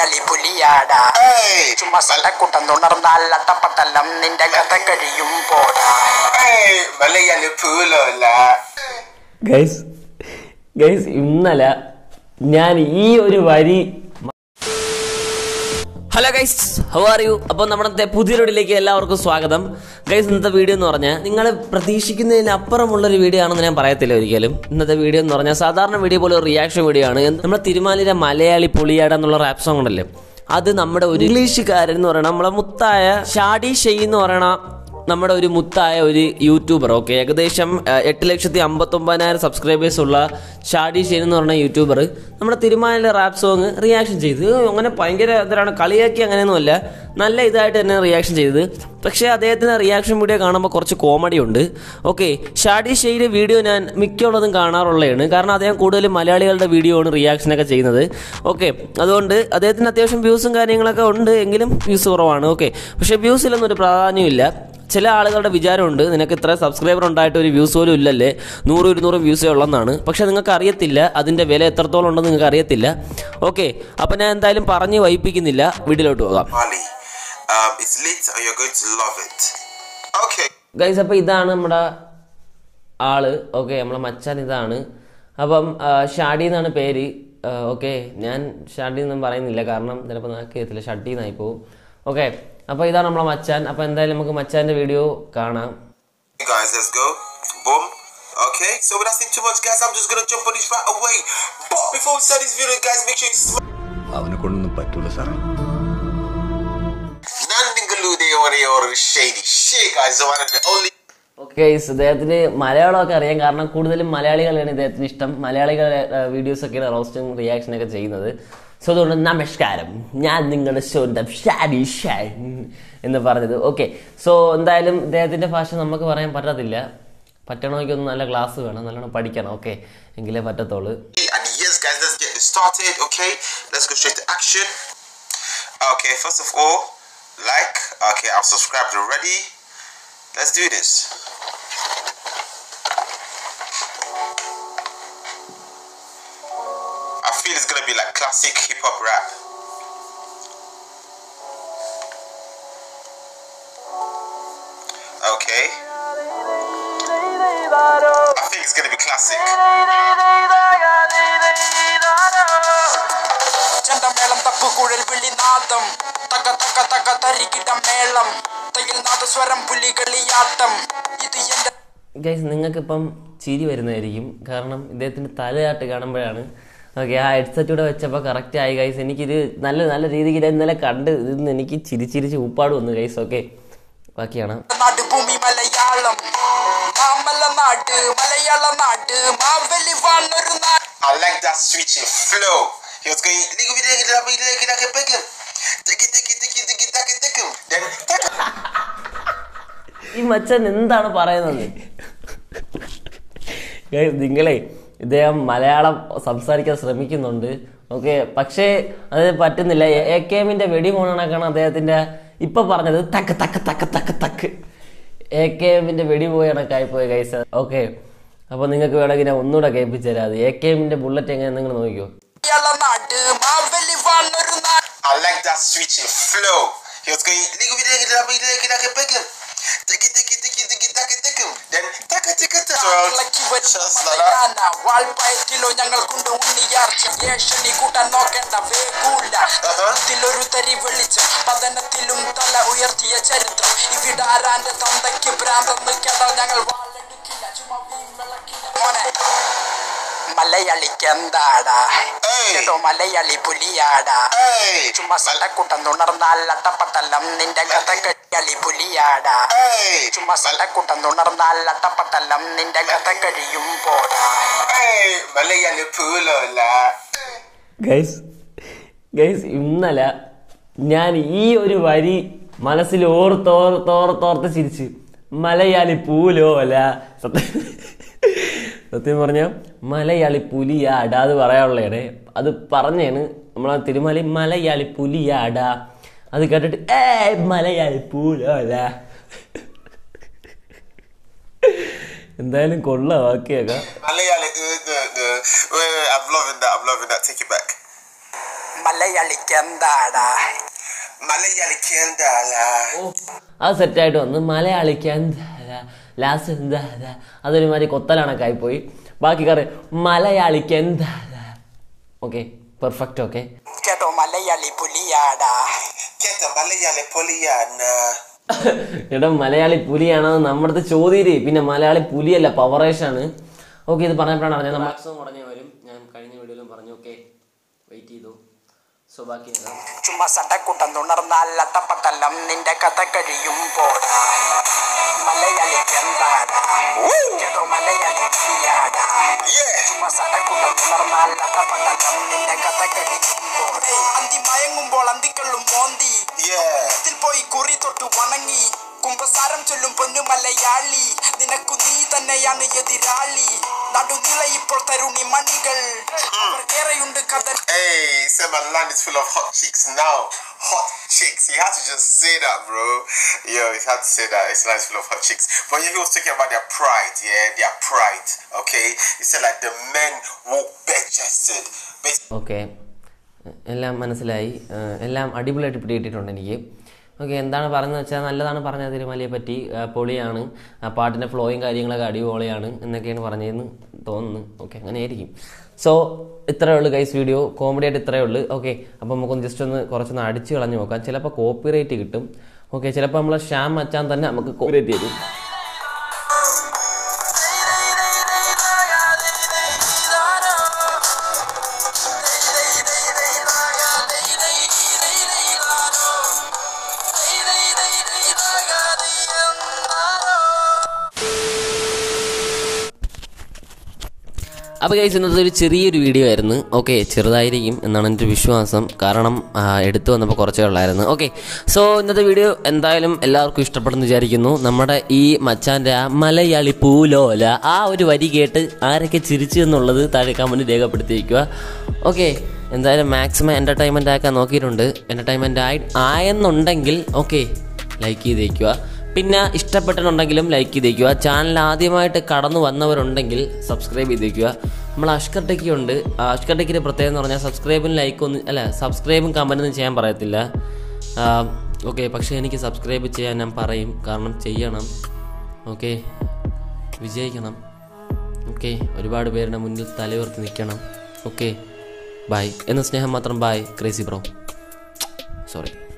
Malayali പുലിയാടാ Hey! ചുമ്മാ സലക്കൂട്ടം തുണർന്നാൽ അട്ടപ്പട്ടലം നിന്റെ കഥ കഴിയും പോടാ Hey! Malayali Pulola guys guys ഇന്നലെ ഞാൻ ഈ ഒരു വരി hello guys how are you അപ്പോൾ നമ്മുടെ പുതിയ വീഡിയോയിലേക്ക് എല്ലാവർക്കും സ്വാഗതം ഗൈസ് ഇന്നത്തെ വീഡിയോ എന്ന് പറഞ്ഞാൽ നിങ്ങൾ പ്രതീക്ഷിക്കുന്നതിന് അപ്പുറമുള്ളൊരു വീഡിയോ ആണെന്ന് ഞാൻ പറയത്തില്ല ഒരിക്കലും ഇന്നത്തെ വീഡിയോ എന്ന് പറഞ്ഞാൽ സാധാരണ വീഡിയോ പോലെ ഒരു റിയാക്ഷൻ വീഡിയോ ആണ് നമ്മുടെ തിരുമാലിയുടെ മലയാളി പുളിയാട എന്നുള്ള റാപ്പ് സോങ് ഉണ്ടല്ലേ അത് നമ്മുടെ ഒരു ഇംഗ്ലീഷുകാരൻ എന്ന് പറയുന്ന നമ്മളെ മുത്തായ ഷാഡി ഷെയ് എന്ന് പറയണ നമ്മുടെ ഒരു മുത്തായ ഒരു യൂട്യൂബർ ഓക്കെ ഏകദേശം ആ, എട്ട് ലക്ഷത്തി അമ്പത്തൊമ്പതിനായിരം സബ്സ്ക്രൈബേഴ്സ് ഉള്ള ഷാഡി ഷെയ്ൻ എന്ന് പറഞ്ഞ യൂട്യൂബർ നമ്മുടെ തിരുമാലിലെ റാപ്പ് സോങ് റിയാക്ഷൻ ചെയ്ത് അങ്ങനെ ഭയങ്കര എന്താണ് കളിയാക്കി അങ്ങനെയൊന്നുമല്ല നല്ല ഇതായിട്ട് തന്നെ റിയാക്ഷൻ ചെയ്തത് പക്ഷേ അദ്ദേഹത്തിൻ്റെ റിയാക്ഷൻ വീഡിയോ കാണുമ്പോൾ കുറച്ച് കോമഡി ഉണ്ട് ഓക്കെ ഷാഡി ഷെയ്യുടെ വീഡിയോ ഞാൻ മിക്കുള്ളതും കാണാറുള്ളതാണ് കാരണം അദ്ദേഹം കൂടുതലും മലയാളികളുടെ വീഡിയോ ആണ് റിയാക്ഷനൊക്കെ ചെയ്യുന്നത് ഓക്കെ അതുകൊണ്ട് അദ്ദേഹത്തിന് അത്യാവശ്യം വ്യൂസും കാര്യങ്ങളൊക്കെ ഉണ്ട് എങ്കിലും വ്യൂസ് കുറവാണ് ഓക്കെ പക്ഷേ വ്യൂസിലൊന്നും ഒരു പ്രാധാന്യമില്ല ചില ആളുകളുടെ വിചാരമുണ്ട് നിനക്ക് ഇത്ര സബ്സ്ക്രൈബർ ഉണ്ടായിട്ട് ഒരു വ്യൂസ് പോലും ഇല്ലല്ലേ നൂറും ഇരുന്നൂറും വ്യൂസേ ഉള്ളെന്നാണ് പക്ഷെ നിങ്ങൾക്ക് അറിയത്തില്ല അതിൻ്റെ വില എത്രത്തോളം ഉണ്ടെന്ന് നിങ്ങൾക്ക് അറിയത്തില്ല ഓക്കെ അപ്പം ഞാൻ എന്തായാലും പറഞ്ഞ് വൈപ്പിക്കുന്നില്ല വീട്ടിലോട്ട് പോകാം Mali. Um, it's lit and you're going to love it. Okay. Guys അപ്പോൾ ഇതാണ് നമ്മുടെ ആള് ഓക്കെ നമ്മളെ മച്ചാൻ ഇതാണ് അപ്പം ആ, ഷാഡി എന്നാണ് പേര് ഓക്കെ ഞാൻ ഷാഡി എന്നും പറയുന്നില്ല കാരണം ചിലപ്പോൾ നാക്ക് ചെയ്യത്തില്ല ഷഡ്ഡി എന്നായി പോവും ഓക്കെ അപ്പോൾ ഇതാണ് നമ്മളെ മച്ചാൻ അപ്പോൾ എന്തായാലും നമുക്ക് മച്ചാൻ്റെ വീഡിയോ കാണാം Hey guys, let's go. Boom. Okay, so without saying too much, guys, I'm just gonna jump on this right away. But before we start this video, guys, make sure you smash അവനെ കൊണ്ടൊന്നും പറ്റൂല സാറേ Nandingalude or your shady shit, guys. The one and the only. Okay ഇദ്ദേഹത്തിന് മലയാളമൊക്കെ അറിയാം കാരണം കൂടുതലും മലയാളികളാണ് ഇദ്ദേഹത്തിന് ഇഷ്ടം മലയാളികളുടെ വീഡിയോസ് ഒക്കെയാണ് റോസ്റ്റും റിയാക്ഷൻ ഒക്കെ ചെയ്യുന്നത് സോ അതുകൊണ്ട് നമസ്കാരം ഞാൻ നിങ്ങളുടെ സ്വന്തം ഷാഡി ഷൈൻ എന്ന് പറഞ്ഞത് ഓക്കെ സോ എന്തായാലും ഇദ്ദേഹത്തിന്റെ ഭാഷ നമുക്ക് പറയാൻ പറ്റത്തില്ല പറ്റണമെങ്കിൽ ഒന്ന് നല്ല ക്ലാസ് വേണം നല്ലോണം പഠിക്കണം ഓക്കെ എങ്കിലേ പറ്റത്തുള്ളൂ And yes, guys, let's get this started. Okay, let's go straight to action. Okay, first of all, like. Okay, I'm subscribed already. Let's do this. I feel it's gonna be like classic hip hop rap. Okay. I think it's gonna be classic. ചെണ്ടമേളം തപ്പുകുഴൽ വിളിനാദം തക തക തക തരികിട മേളം തയിൽ നാദസ്വരം പുലികളിയാട്ടം ഇത് എന്റെ guys നിങ്ങൾക്കിപ്പം ചിരി വരുന്നതായിരിക്കും കാരണം ഇദ്ദേഹത്തിൻ്റെ തലയാട്ട് കാണുമ്പോഴാണ് ഓക്കെ ആ ഹെഡ്സെറ്റ് വെച്ചപ്പോൾ കറക്റ്റ് ആയി ഗൈസ് എനിക്കിത് നല്ല നല്ല രീതിക്ക് ഞാൻ ഇന്നലെ കണ്ട് ഇന്ന് എനിക്ക് ചിരിച്ചിരിച്ച് ഉപ്പാട് വന്നു ഗൈസ് ഓക്കെ ബാക്കിയാണ് നാട് ഭൂമി മലയാളം മാമല നാട് മലയാള നാട് മാവലി വാണൊരു നാട് I like that switching flow. He was going, nigga, we nigga, nigga, nigga, nigga, nigga, nigga, Tiki, tiki, tiki, tiki, tiki, tiki. Then, tiki. ഈ മച്ചൻ എന്താണ് പറയുന്നത് ഗൈസ് നിങ്ങളെ ഇദ്ദേഹം മലയാളം സംസാരിക്കാൻ ശ്രമിക്കുന്നുണ്ട് ഓക്കെ പക്ഷേ അത് പറ്റുന്നില്ല എ കെ എമ്മിന്റെ വെടി പോണക്കാണ് അദ്ദേഹത്തിന്റെ ഇപ്പൊ പറഞ്ഞത് തക്ക് തക്ക് തക്ക് തക്ക് തക്ക് എ കെ എമ്മിന്റെ വെടി പോയ കണക്കായി പോയ ഗൈസ് ഓക്കെ അപ്പൊ നിങ്ങൾക്ക് വേണമെങ്കിൽ ഞാൻ ഒന്നുകൂടെ കേൾപ്പിച്ചു തരാം അത് എ കെ എമ്മിന്റെ ബുള്ളറ്റ് എങ്ങനെ നിങ്ങൾ നോക്കിയോ മലയാള നാട് മാവലി വാണൊരു നാട് I like that switching flow. He was going, nigga, we nigga, nigga, nigga, nigga, nigga. Tiki, tiki, tiki, tiki, tiki, tiki. Then, tiki, tiki, tiki. ഇളക്കി വരുന്ന Just like that. മലയാന വാൾപ്പയറ്റിലോ ഞങ്ങൾക്കുണ്ട് ഉണ്ണിയാർച്ച ഏഷണി കൂട്ടാൻ നോക്കേണ്ട വേഗൂല ത്തിലൊരു തരി വെളിച്ചം പതനത്തിലും തല ഉയർത്തിയ ചരിത്രം ഇവിടെ ആരാന്റെ തന്തയ്ക്ക് ഭ്രാന്തെന്ന് കേട്ടാൽ ഞങ്ങൾ വാളെടുക്കില്ല ചുമ്മാ വീമ്പിളക്കില്ല. മോനെ മലയാളിക്ക് എന്താടാ Hey. കേട്ടോ മലയാളി പുലിയാടാ Hey. ചുമ്മാ സലക്കൂട്ടം തുണർന്നാൽ അട്ടപ്പട്ടലം നിന്റെ കഥ കളി പുലിയാടാ Hey. ചുമ്മാ സലക്കൂട്ടം തുണർന്നാൽ അട്ടപ്പട്ടലം നിന്റെ കഥ കഴിയും പോടാ Hey. Malayali Pulola. Guys guys ഇന്നലെ ഞാൻ ഈ ഒരു വരി മനസ്സിൽ ഓർത്തോർത്തോർത്തോർത്ത് ചിരിച്ച് മലയാളി പൂലോല സത്യം സത്യം പറഞ്ഞ മലയാളി പുലിയാട അത് പറയാനുള്ളതാണ് അത് പറഞ്ഞാണ് നമ്മളെ തിരുമലി മലയാളി പുലിയാട അത് കേട്ടിട്ട് ഏ മലയാളി പൂലോല എന്തായാലും കൊള്ളാം ബാക്കിയൊക്കെ Malayali. Uh, uh, uh. Wait, wait, I'm loving that. I'm loving that. Take it back. മലയാളിക്ക് എന്താടാ മലയാളിക്ക് എന്താ അത് സെറ്റായിട്ട് വന്ന് മലയാളിക്ക് എന്താ ലാസ്റ്റ് എന്താ അതൊരുമാതിരി കൊത്തലണക്കായി പോയി ബാക്കി കറി മലയാളിക്ക് എന്താ ഓക്കെ പെർഫെക്റ്റ് ഓക്കെ കേട്ടോ മലയാളി പുലിയാടാ കേട്ട മലയാളി പൊലിയാണ് എടാ മലയാളി പുലിയാണോ നമ്മുടെ ചോദ്യം പിന്നെ മലയാളി പുലിയല്ല പവറേഷാണ് ഓക്കെ ഇത് പറഞ്ഞപ്പോഴാണ് അറിഞ്ഞത് മാക്സിമം ഉടനെ വരും ഞാൻ കഴിഞ്ഞ വീഡിയോയിലും പറഞ്ഞു ഓക്കെ വെയിറ്റ് ചെയ്തു സോ ബാക്കി എന്താ ചുമ്മാ സട്ടക്കുട്ടം തുണർന്നാൽ അട്ടപ്പട്ടലം നിന്റെ കഥ കഴിയും പോടാ മലയാളിക്ക് എന്താടാ കേട്ടോ മലയാളി പുലിയാടാ ചുമ്മാ സട്ടക്കുട്ടം തുണർന്നാൽ അട്ടപ്പട്ടലം നിന്റെ കഥ കഴിയും പോടേ അന്തി മയങ്ങുമ്പോൾ അന്തിക്കള്ളും മോന്തി ത്തിൽ പോയി കുറി തൊട്ട് വണങ്ങി കുംഭസാരം ചൊല്ലും പൊന്നു മലയാളി നിനക്കു നീ തന്നെയാണ് എതിരാളി നടുനില ഇപ്പോൾ തരുണി മണികൾ അവർക്കേറെയുണ്ട് കഥ Hey, so my land is full of hot chicks now. Hot chicks. You had to just say that, bro. Yo, you had to say that. His land is full of hot chicks. But yeah, he was talking about their pride, yeah, their pride. Okay, he said like the men walk bare chested. Basically, okay എല്ലാം മനസ്സിലായി ഏഹ് എല്ലാം അടിപൊളിയായിട്ട് പിടികിട്ടിട്ടുണ്ട് എനിക്ക് okay എന്താണ് പറഞ്ഞതെന്ന് വെച്ചാൽ നല്ലതാണ് പറഞ്ഞത് തിരുമലയെ പറ്റി ഏഹ് പൊളിയാണ് ആ പാട്ടിൻ്റെ ഫ്ലോയും കാര്യങ്ങളൊക്കെ അടിപൊളിയാണ് എന്നൊക്കെയാണ് പറഞ്ഞതെന്ന് തോന്നുന്നു ഓക്കെ അങ്ങനെ ആയിരിക്കും സോ ഇത്രയേ ഉള്ളൂ ഗൈസ് വീഡിയോ കോമഡി ആയിട്ട് ഇത്രയേ ഉള്ളൂ ഓക്കെ അപ്പോൾ നമുക്കൊന്ന് ജസ്റ്റ് ഒന്ന് കുറച്ചൊന്ന് അടിച്ച് കളഞ്ഞ് നോക്കാം ചിലപ്പോൾ കോപ്പി റേറ്റ് കിട്ടും ഓക്കെ ചിലപ്പോൾ നമ്മളെ ഷ്യാം മച്ചാൻ തന്നെ നമുക്ക് കോപ്പി റേറ്റ് തരും അപ്പോൾ ഗൈസ് ഇന്നത്തെ ഒരു ചെറിയൊരു വീഡിയോ ആയിരുന്നു ഓക്കെ ചെറുതായിരിക്കും എന്നാണ് എൻ്റെ ഒരു വിശ്വാസം കാരണം ആ, എടുത്തു വന്നപ്പോൾ കുറച്ചേ ഉള്ളായിരുന്നു ഓക്കെ സോ ഇന്നത്തെ വീഡിയോ എന്തായാലും എല്ലാവർക്കും ഇഷ്ടപ്പെടുന്നു വിചാരിക്കുന്നു നമ്മുടെ ഈ മച്ചാൻ്റെ ആ മലയാളി പൂലോല ആ ഒരു വരി കേട്ട് ആരൊക്കെ ചിരിച്ചു എന്നുള്ളത് താഴെ കമൻറ്റ് രേഖപ്പെടുത്തിയിരിക്കുക ഓക്കെ എന്തായാലും മാക്സിമം എൻ്റർടൈൻമെൻ്റ് ആക്കാൻ നോക്കിയിട്ടുണ്ട് എൻ്റർടൈൻമെൻ്റ് ആയി ആയെന്നുണ്ടെങ്കിൽ ഓക്കെ ലൈക്ക് ചെയ്തേക്കുക പിന്നെ ഇഷ്ടപ്പെട്ടിട്ടുണ്ടെങ്കിലും ലൈക്ക് ചെയ്തേക്കുക ചാനൽ ആദ്യമായിട്ട് കടന്നു വന്നവരുണ്ടെങ്കിൽ സബ്സ്ക്രൈബ് ചെയ്തേക്കുക നമ്മൾ അഷ്കർ ടെക്കി ഉണ്ട് ആ അഷ്കർ ടെക്കിൻ്റെ പ്രത്യേകത എന്ന് പറഞ്ഞാൽ സബ്സ്ക്രൈബും ലൈക്കും ഒന്നും അല്ല സബ്സ്ക്രൈബും കമൻറ്റൊന്നും ചെയ്യാൻ പറയത്തില്ല ഓക്കെ പക്ഷേ എനിക്ക് സബ്സ്ക്രൈബ് ചെയ്യാൻ ഞാൻ പറയും കാരണം ചെയ്യണം ഓക്കെ വിജയിക്കണം ഓക്കെ ഒരുപാട് പേരുടെ മുന്നിൽ തലയുയർത്തി നിൽക്കണം ഓക്കെ ബായ് എന്ന സ്നേഹം മാത്രം ബായ് ക്രേസി ബ്രോ സോറി